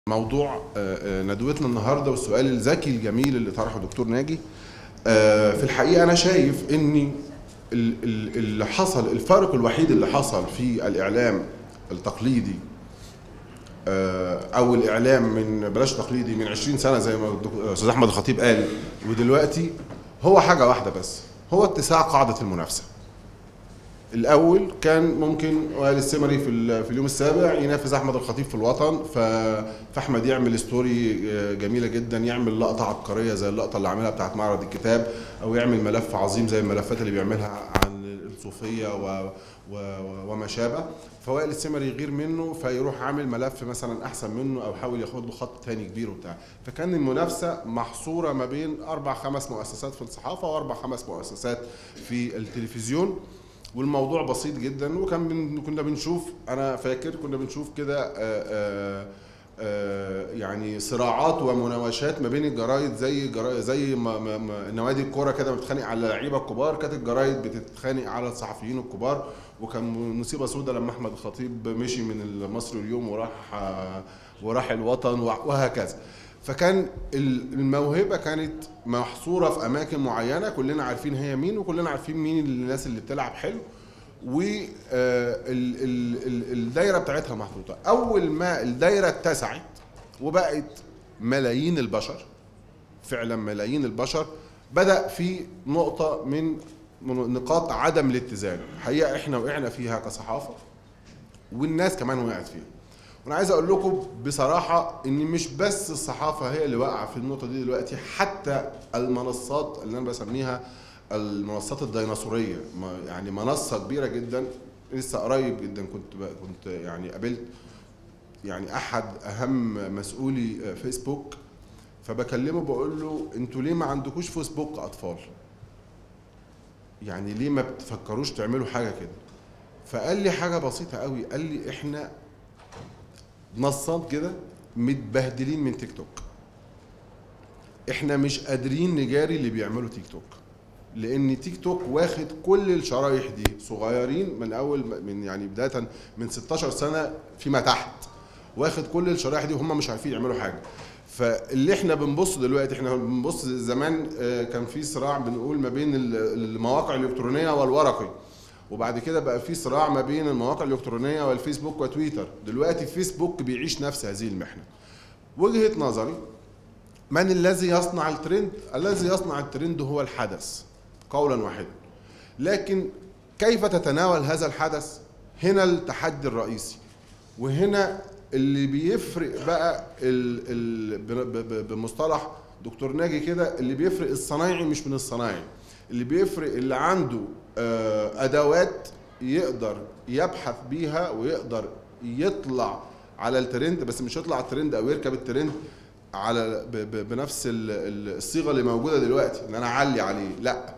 موضوع آه، آه، ندوتنا النهارده والسؤال الذكي الجميل اللي طرحه دكتور ناجي آه، في الحقيقه انا شايف ان ال- ال- اللي حصل الفارق الوحيد اللي حصل في الاعلام التقليدي آه، او الاعلام من بلاش تقليدي من 20 سنه زي ما الدك- الاستاذ احمد الخطيب قال ودلوقتي هو حاجه واحده بس هو اتساع قاعده المنافسه الاول كان ممكن وائل السمري في ال- في اليوم السابع ينافس احمد الخطيب في الوطن ف... فاحمد يعمل ستوري آه، جميله جدا يعمل لقطه عبقريه زي اللقطه اللي عاملها بتاعت معرض الكتاب او يعمل ملف عظيم زي الملفات اللي بيعملها عن الصوفيه و... و... و- وما شابه فوائل السمري يغير منه فيروح عامل ملف مثلا احسن منه او حاول ياخد له خط تاني كبير وبتاع فكان المنافسه محصوره ما بين اربع خمس مؤسسات في الصحافه واربع خمس مؤسسات في التلفزيون والموضوع بسيط جدا وكان بن كنا بنشوف انا فاكر كنا بنشوف كده آه، آه، آه، يعني صراعات ومناوشات ما بين الجرايد زي جرايد زي ما ما ما نوادي الكوره كده بتتخانق على اللعيبه الكبار كانت الجرايد بتتخانق على الصحفيين الكبار وكان مصيبه سودة لما احمد الخطيب مشي من المصري اليوم وراح آه، وراح الوطن وهكذا فكان ال- الموهبه كانت محصوره في اماكن معينه كلنا عارفين هي مين وكلنا عارفين مين الناس اللي بتلعب حلو والدايره بتاعتها محطوطه اول ما الدايره اتسعت وبقت ملايين البشر فعلا ملايين البشر بدا في نقطه من من نقاط عدم الاتزان حقيقه احنا وقعنا فيها كصحافه والناس كمان وقعت فيها وانا عايز اقول لكم بصراحه ان مش بس الصحافه هي اللي واقعه في النقطه دي دلوقتي حتى المنصات اللي انا بسميها المنصات الديناصوريه ما- يعني منصه كبيره جدا لسه قريب جدا كنت ب- كنت يعني قابلت يعني احد اهم مسؤولي فيسبوك فبكلمه بقول له انتوا ليه ما عندكوش فيسبوك اطفال يعني ليه ما بتفكروش تعملوا حاجه كده فقال لي حاجه بسيطه قوي قال لي احنا نصات كده متبهدلين من تيك توك احنا مش قادرين نجاري اللي بيعملوا تيك توك لان تيك توك واخد كل الشرايح دي صغيرين من اول من يعني بدايه من 16 سنه فيما تحت واخد كل الشرايح دي وهم مش عارفين يعملوا حاجه فاللي احنا بنبص دلوقتي احنا بنبص زمان آه، كان في صراع بنقول ما بين ال- المواقع الالكترونيه والورقي وبعد كده بقى في صراع ما بين المواقع الالكترونيه والفيسبوك وتويتر دلوقتي فيسبوك بيعيش نفس هذه المحنه وجهه نظري من الذي يصنع الترند الذي يصنع الترند هو الحدث قولا واحدا لكن كيف تتناول هذا الحدث هنا التحدي الرئيسي وهنا اللي بيفرق بقى ال ال ب- ب- بمصطلح دكتور ناجي كده اللي بيفرق الصنايعي مش من الصنايعي اللي بيفرق اللي عنده آه، ادوات يقدر يبحث بيها ويقدر يطلع على الترند بس مش يطلع على الترند او يركب الترند على ب- ب- بنفس ال- ال- الصيغه اللي موجوده دلوقتي ان انا اعلي عليه لا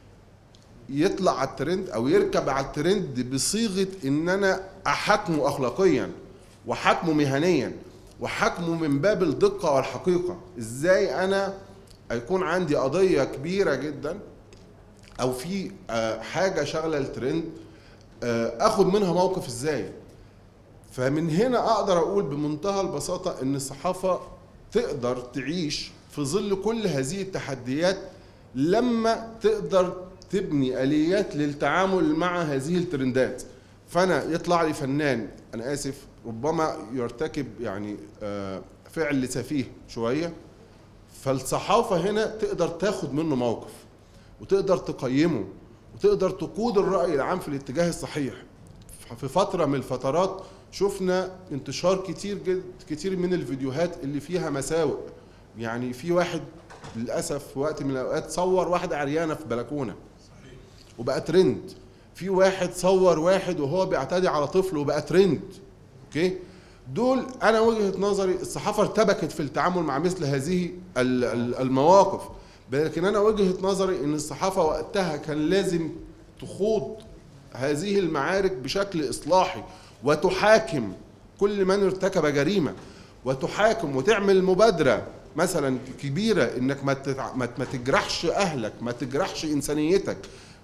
يطلع على الترند او يركب على الترند بصيغه ان انا احاكمه اخلاقيا وحاكمه مهنيا وحاكمه من باب الدقه والحقيقه ازاي انا يكون عندي قضيه كبيره جدا او في آه، حاجه شغله الترند آه، اخد منها موقف ازاي فمن هنا اقدر اقول بمنتهى البساطه ان الصحافه تقدر تعيش في ظل كل هذه التحديات لما تقدر تبني اليات للتعامل مع هذه الترندات فانا يطلع لي فنان انا اسف ربما يرتكب يعني آه، فعل سفيه شويه فالصحافه هنا تقدر تاخد منه موقف وتقدر تقيمه وتقدر تقود الراي العام في الاتجاه الصحيح في فتره من الفترات شفنا انتشار كتير جد كتير من الفيديوهات اللي فيها مساوئ يعني في واحد للاسف في وقت من الاوقات صور واحده عريانه في بلكونه وبقى ترند في واحد صور واحد وهو بيعتدي على طفل وبقى ترند اوكي دول انا وجهه نظري الصحافه ارتبكت في التعامل مع مثل هذه ال- ال- المواقف لكن انا وجهه نظري ان الصحافه وقتها كان لازم تخوض هذه المعارك بشكل اصلاحي وتحاكم كل من ارتكب جريمه وتحاكم وتعمل مبادره مثلا كبيره انك ما تتع- ما ما تجرحش اهلك ما تجرحش انسانيتك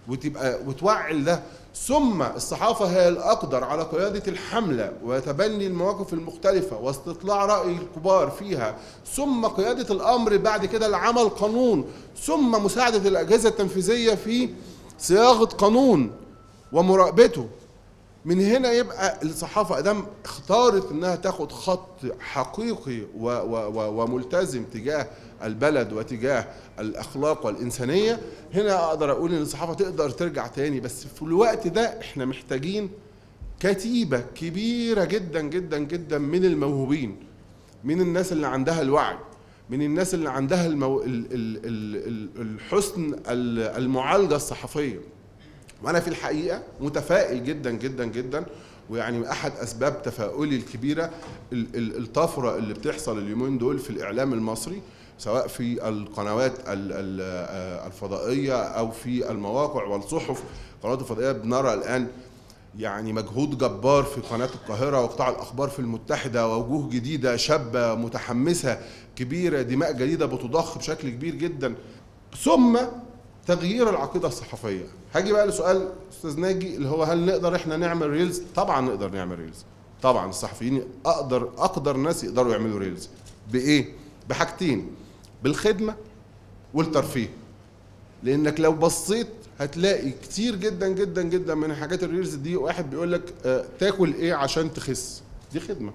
وتبقى وتوعي ده ثم الصحافة هي الأقدر على قيادة الحملة وتبني المواقف المختلفة واستطلاع رأي الكبار فيها ثم قيادة الأمر بعد كده لعمل قانون ثم مساعدة الأجهزة التنفيذية في صياغة قانون ومراقبته من هنا يبقى الصحافة أدام اختارت إنها تاخد خط حقيقي و و و وملتزم تجاه البلد وتجاه الأخلاق والإنسانية هنا أقدر أقول إن الصحافة تقدر ترجع تاني بس في الوقت ده إحنا محتاجين كتيبة كبيرة جدا جدا جدا من الموهوبين من الناس اللي عندها الوعي من الناس اللي عندها المو... ال... ال... ال... ال- الحسن ال- المعالجة الصحفية وانا في الحقيقه متفائل جدا جدا جدا ويعني احد اسباب تفاؤلي الكبيره ال- ال- الطفره اللي بتحصل اليومين دول في الاعلام المصري سواء في القنوات ال- ال- آه الفضائيه او في المواقع والصحف القنوات الفضائيه بنرى الان يعني مجهود جبار في قناة القاهرة وقطاع الأخبار في المتحدة ووجوه جديدة شابة متحمسة كبيرة دماء جديدة بتضخ بشكل كبير جدا ثم تغيير العقيدة الصحفية هاجي بقى لسؤال أستاذ ناجي اللي هو هل نقدر إحنا نعمل ريلز طبعا نقدر نعمل ريلز طبعا الصحفيين أقدر أقدر ناس يقدروا يعملوا ريلز بإيه؟ بحاجتين بالخدمة والترفيه لانك لو بصيت هتلاقي كتير جدا جدا جدا من حاجات الريلز دي واحد بيقول لك آه، تاكل ايه عشان تخس دي خدمه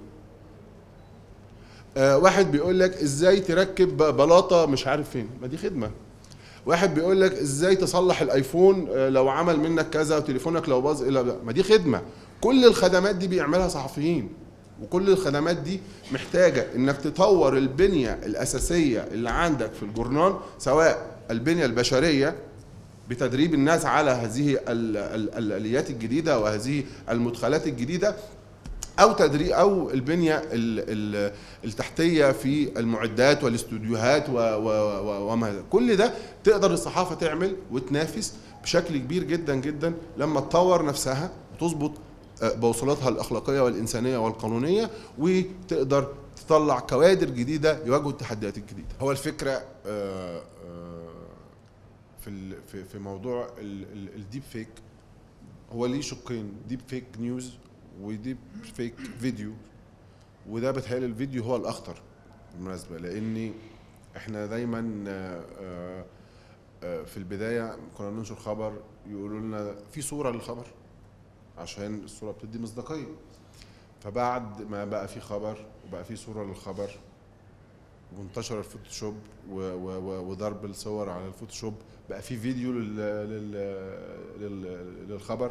آه، واحد بيقول لك ازاي تركب بلاطه مش عارف فين ما دي خدمه واحد بيقول لك ازاي تصلح الايفون آه، لو عمل منك كذا وتليفونك لو باظ إلا ما دي خدمه كل الخدمات دي بيعملها صحفيين وكل الخدمات دي محتاجه انك تطور البنيه الاساسيه اللي عندك في الجورنال سواء البنيه البشريه بتدريب الناس على هذه ال- ال- الاليات الجديده وهذه المدخلات الجديده او تدريب او البنيه ال- ال- التحتيه في المعدات والاستوديوهات و- و- و- وما هذا. كل ده تقدر الصحافه تعمل وتنافس بشكل كبير جدا جدا لما تطور نفسها وتظبط آه، بوصلاتها الاخلاقيه والانسانيه والقانونيه وتقدر تطلع كوادر جديده يواجهوا التحديات الجديده. هو الفكره آه، آه، في ال- في في موضوع ال- ال- الديب فيك هو ليه شقين ديب فيك نيوز وديب فيك فيديو وده بتهيألي الفيديو هو الاخطر بالمناسبه لاني احنا دايما آه، آه، آه، في البدايه كنا بننشر خبر يقولوا لنا في صوره للخبر عشان الصوره بتدي مصداقيه فبعد ما بقى في خبر وبقى في صوره للخبر وانتشر الفوتوشوب و- و- و- وضرب الصور على الفوتوشوب بقى في فيديو لل لل لل للخبر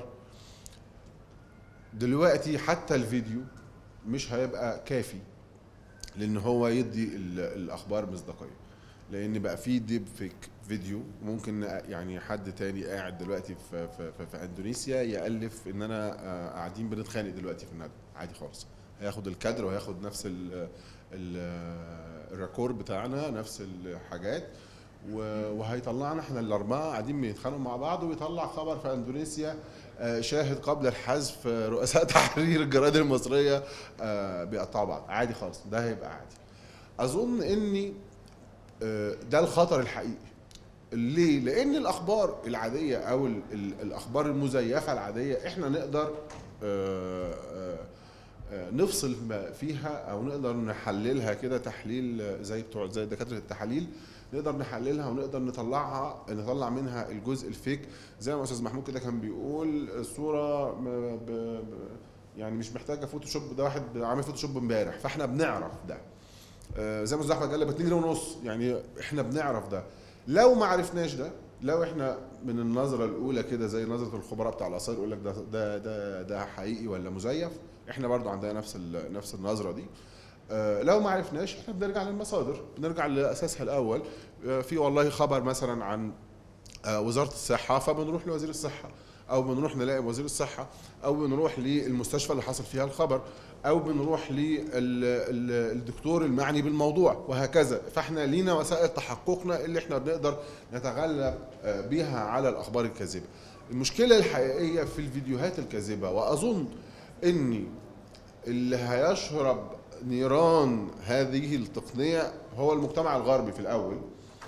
دلوقتي حتى الفيديو مش هيبقى كافي لان هو يدي ال- الاخبار مصداقيه لان بقى في ديب فيك فيديو ممكن يعني حد تاني قاعد دلوقتي في في, في, في اندونيسيا يالف ان انا آه، قاعدين بنتخانق دلوقتي في الندوه عادي خالص هياخد الكادر وهياخد نفس ال ال الريكورد بتاعنا نفس الحاجات و- وهيطلعنا احنا الاربعه قاعدين بيتخانقوا مع بعض ويطلع خبر في اندونيسيا آه، شاهد قبل الحذف آه، رؤساء تحرير الجرائد المصريه آه، بيقطعوا بعض عادي خالص ده هيبقى عادي اظن اني آه، ده الخطر الحقيقي ليه؟ لأن الأخبار العادية أو ال- ال- الأخبار المزيفة العادية إحنا نقدر آه، آه، آه، نفصل ما فيها أو نقدر نحللها كده تحليل آه، زي بتوع زي دكاترة التحاليل نقدر نحللها ونقدر نطلعها نطلع منها الجزء الفيك زي ما أستاذ محمود كده كان بيقول الصورة ب- ب- ب- يعني مش محتاجة فوتوشوب ده واحد عامل فوتوشوب امبارح فاحنا بنعرف ده آه، زي ما استاذ احمد قال لك 2 جنيه ونص يعني احنا بنعرف ده لو ما عرفناش ده لو احنا من النظره الاولى كده زي نظره الخبراء بتاع الاثار يقول لك ده ده ده ده حقيقي ولا مزيف احنا برضو عندنا نفس ال- نفس النظره دي آه، لو ما عرفناش احنا بنرجع للمصادر بنرجع لاساسها الاول آه، في والله خبر مثلا عن آه، وزاره الصحه فبنروح لوزير الصحه او بنروح نلاقي وزير الصحه او بنروح للمستشفى اللي حصل فيها الخبر او بنروح للدكتور المعني بالموضوع وهكذا فاحنا لينا وسائل تحققنا اللي احنا بنقدر نتغلب آه، بيها على الاخبار الكاذبه المشكله الحقيقيه في الفيديوهات الكاذبه واظن اني اللي هيشرب نيران هذه التقنيه هو المجتمع الغربي في الاول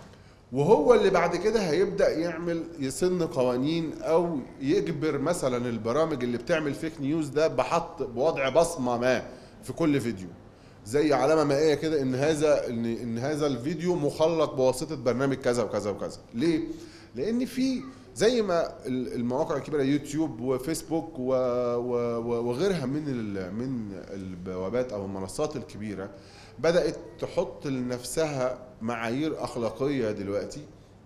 وهو اللي بعد كده هيبدا يعمل يسن قوانين او يجبر مثلا البرامج اللي بتعمل فيك نيوز ده بحط بوضع بصمه ما في كل فيديو زي علامه مائيه كده ان هذا ان ان هذا الفيديو مخلق بواسطه برنامج كذا وكذا وكذا ليه لان في زي ما ال- المواقع الكبيره يوتيوب وفيسبوك و- و- و- وغيرها من ال- من البوابات او المنصات الكبيره بدات تحط لنفسها معايير اخلاقيه دلوقتي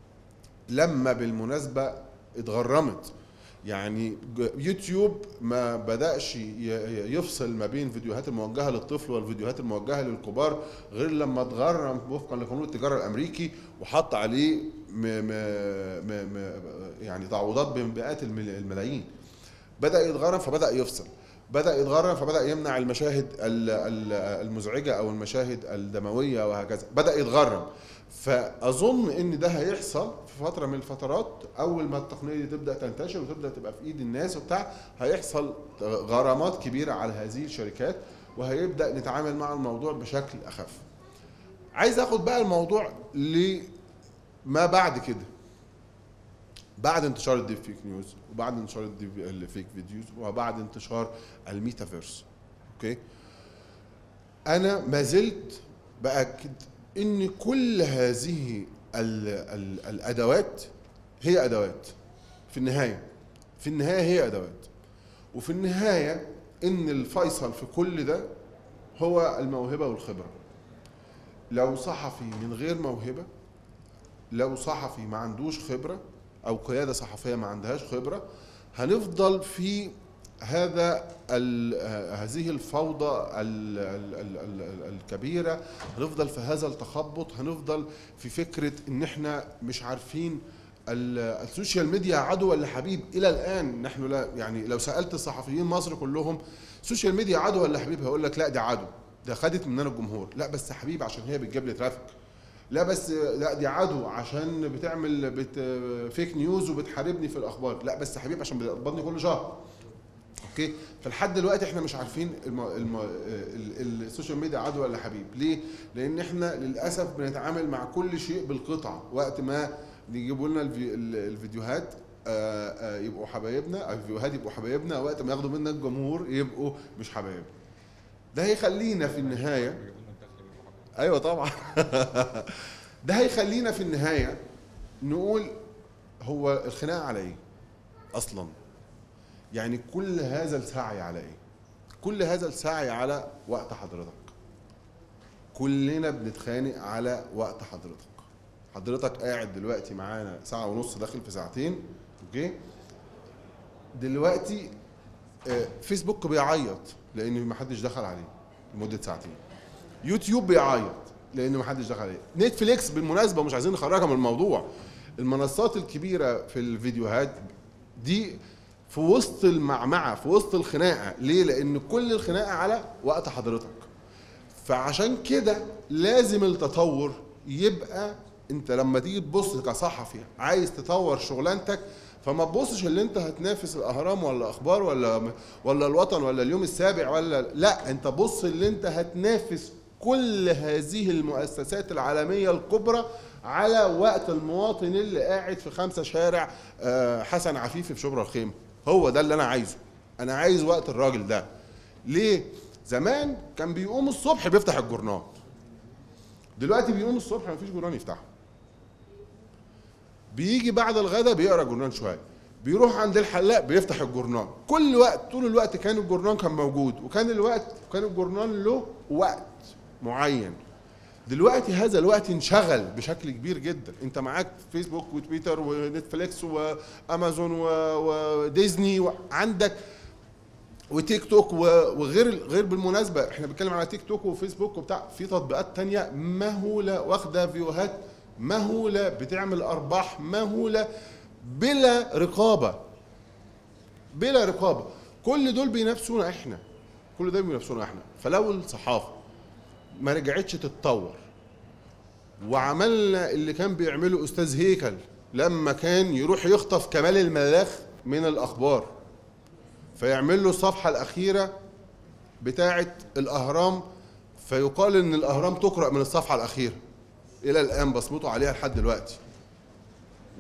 لما بالمناسبه اتغرمت يعني ج- يوتيوب ما بدأش ي- ي- يفصل ما بين فيديوهات الموجهة للطفل والفيديوهات الموجهة للكبار غير لما اتغرم وفقا لقانون التجارة الأمريكي وحط عليه م م م م يعني تعويضات بمئات المل- الملايين بدأ يتغرم فبدأ يفصل بدأ يتغرم فبدأ يمنع المشاهد ال- ال- المزعجة أو المشاهد الدموية وهكذا بدأ يتغرم فأظن إن ده هيحصل في فترة من الفترات أول ما التقنية دي تبدأ تنتشر وتبدأ تبقى في إيد الناس وبتاع هيحصل غرامات كبيرة على هذه الشركات وهيبدأ نتعامل مع الموضوع بشكل أخف عايز أخد بقى الموضوع لما بعد كده بعد انتشار الديب فيك نيوز وبعد انتشار الديب الفيك فيديوز وبعد انتشار الميتافيرس اوكي انا ما زلت باكد ان كل هذه ال ال الادوات هي ادوات في النهايه في النهايه هي ادوات وفي النهايه ان الفيصل في كل ده هو الموهبه والخبره لو صحفي من غير موهبه لو صحفي ما عندوش خبره او قياده صحفيه ما عندهاش خبره هنفضل في هذا ال- آه، هذه الفوضى ال- ال- ال- ال- الكبيره هنفضل في هذا التخبط هنفضل في فكره ان احنا مش عارفين ال- السوشيال ميديا عدو ولا حبيب الى الان نحن لا يعني لو سالت الصحفيين مصر كلهم السوشيال ميديا عدو ولا حبيب هيقول لك لا ده عدو ده خدت مننا الجمهور لا بس حبيب عشان هي بتجيب لي ترافيك لا بس لا دي عدو عشان بتعمل بت فيك نيوز وبتحاربني في الاخبار لا بس حبيب عشان بتقبضني كل شهر اوكي فلحد دلوقتي احنا مش عارفين الم... الم... ال- ال- السوشيال ميديا عدو ولا حبيب ليه لان احنا للاسف بنتعامل مع كل شيء بالقطعه وقت ما يجيبوا لنا الفي... ال- الفيديوهات آه، آه، يبقوا حبايبنا او الفيديوهات يبقوا حبايبنا وقت ما ياخدوا منا الجمهور يبقوا مش حبايبنا ده هيخلينا في النهايه ايوه طبعا ده هيخلينا في النهايه نقول هو الخناقه على ايه اصلا يعني كل هذا السعي على ايه كل هذا السعي على وقت حضرتك كلنا بنتخانق على وقت حضرتك حضرتك قاعد دلوقتي معانا ساعة ونص داخل في ساعتين اوكي دلوقتي آه، فيسبوك بيعيط لان ما حدش دخل عليه لمدة ساعتين يوتيوب بيعيط لان ما حدش دخل عليه نتفليكس بالمناسبة مش عايزين نخرجها من الموضوع المنصات الكبيرة في الفيديوهات دي في وسط المعمعة في وسط الخناقة ليه لان كل الخناقة على وقت حضرتك فعشان كده لازم التطور يبقى انت لما تيجي تبص كصحفي عايز تطور شغلانتك فما تبصش اللي انت هتنافس الاهرام ولا اخبار ولا ولا الوطن ولا اليوم السابع ولا لا انت بص اللي انت هتنافس كل هذه المؤسسات العالميه الكبرى على وقت المواطن اللي قاعد في خمسة شارع آه، حسن عفيفي في شبرا الخيمه هو ده اللي انا عايزه انا عايز وقت الراجل ده ليه زمان كان بيقوم الصبح بيفتح الجورنال دلوقتي بيقوم الصبح مفيش جورنال يفتحه بيجي بعد الغداء بيقرا جورنال شويه بيروح عند الحلاق بيفتح الجورنال كل وقت طول الوقت كان الجورنال كان موجود وكان الوقت كان الجورنال له وقت معين دلوقتي هذا الوقت انشغل بشكل كبير جدا انت معاك فيسبوك وتويتر ونتفليكس وامازون و- وديزني وعندك وتيك توك و- وغير غير بالمناسبه احنا بنتكلم على تيك توك وفيسبوك وبتاع في تطبيقات تانية مهوله واخده فيوهات مهوله بتعمل ارباح مهوله بلا رقابه بلا رقابه كل دول بينافسونا احنا كل دول بينافسونا احنا فلو الصحافه ما رجعتش تتطور وعملنا اللي كان بيعمله استاذ هيكل لما كان يروح يخطف كمال الملاخ من الاخبار فيعمل له الصفحه الاخيره بتاعه الاهرام فيقال ان الاهرام تقرا من الصفحه الاخيره الى الان بصمته عليها لحد دلوقتي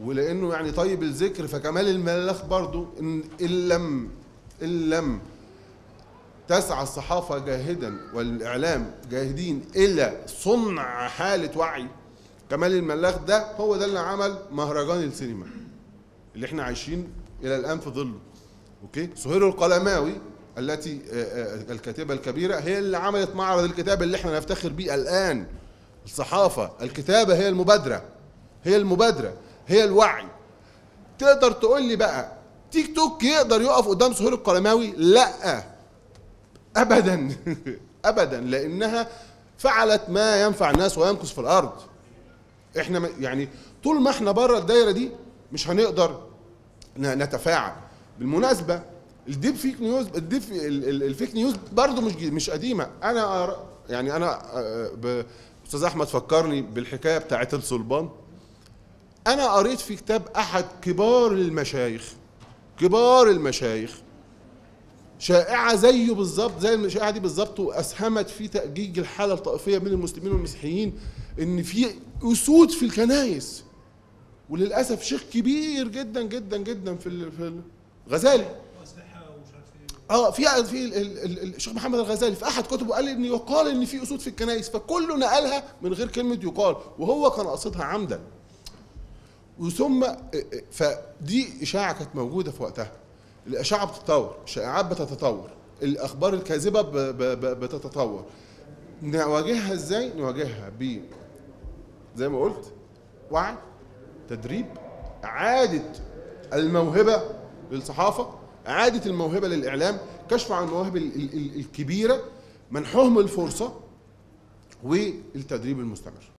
ولانه يعني طيب الذكر فكمال الملاخ برضو ان ان لم ان لم تسعى الصحافه جاهدا والاعلام جاهدين الى صنع حاله وعي كمال الملاخ ده هو ده اللي عمل مهرجان السينما اللي احنا عايشين الى الان في ظله اوكي سهير القلماوي التي آه، آه، الكاتبه الكبيره هي اللي عملت معرض الكتاب اللي احنا نفتخر بيه الان الصحافه الكتابه هي المبادره هي المبادره هي الوعي تقدر تقول لي بقى تيك توك يقدر يقف قدام سهير القلماوي لا ابدا ابدا لانها فعلت ما ينفع الناس ويمكث في الارض احنا ما- يعني طول ما احنا بره الدايره دي مش هنقدر ن- نتفاعل بالمناسبه الديب فيك نيوز الديب ال- ال- الفيك نيوز برضه مش جي- مش قديمه انا أر- يعني انا آه، ب- استاذ احمد فكرني بالحكايه بتاعت الصلبان انا قريت في كتاب احد كبار المشايخ كبار المشايخ شائعه زيه بالظبط زي الشائعه دي بالظبط واسهمت في تاجيج الحاله الطائفيه بين المسلمين والمسيحيين ان في اسود في الكنائس وللاسف شيخ كبير جدا جدا جدا في ال- في ال- غزالي واسلحه ومش عارف ايه اه في في ال- ال- ال- الشيخ محمد الغزالي في احد كتبه قال ان يقال ان في اسود في الكنائس فكله نقلها من غير كلمه يقال وهو كان قاصدها عمدا وثم فدي اشاعه كانت موجوده في وقتها الاشاعه بتتطور الشائعات بتتطور الاخبار الكاذبه ب- ب- ب- بتتطور نواجهها ازاي نواجهها ب زي ما قلت وعي تدريب اعاده الموهبه للصحافه اعاده الموهبه للاعلام كشف عن المواهب ال- ال- ال- الكبيره منحهم الفرصه والتدريب المستمر